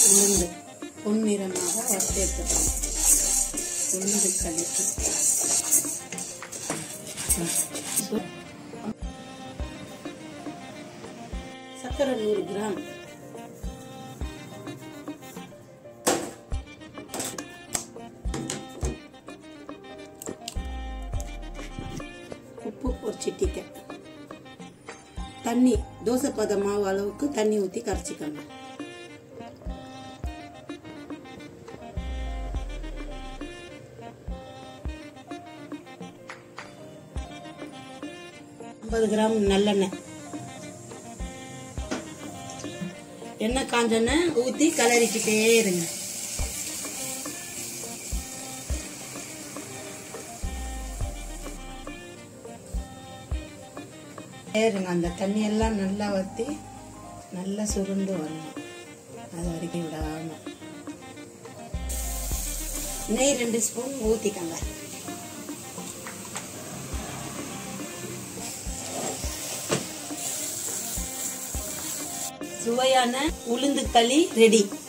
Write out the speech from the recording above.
உளுந்து பொன்னிறமாக வறுத்து எடுத்துக்கணும் உளுந்து களிக்கு சர்க்கரை நூறு கிராம் உப்பு ஒரு சிட்டிக்கை தண்ணி தோசை பத மாவு அளவுக்கு தண்ணி ஊற்றி கரைச்சிக்கணும் ஐம்பது கிராம் நல்லெண்ணெய் எண்ணெய் காஞ்சோன்னே ஊற்றி கலரிக்கிட்டே இருங்க இருங்க அந்த தண்ணி எல்லாம் நல்லா வற்றி நல்லா சுருண்டு வரணும் அது வரைக்கும் விடாம நெய் ரெண்டு ஸ்பூன் ஊற்றிக்கங்க சுவையான உளுந்து களி ரெடி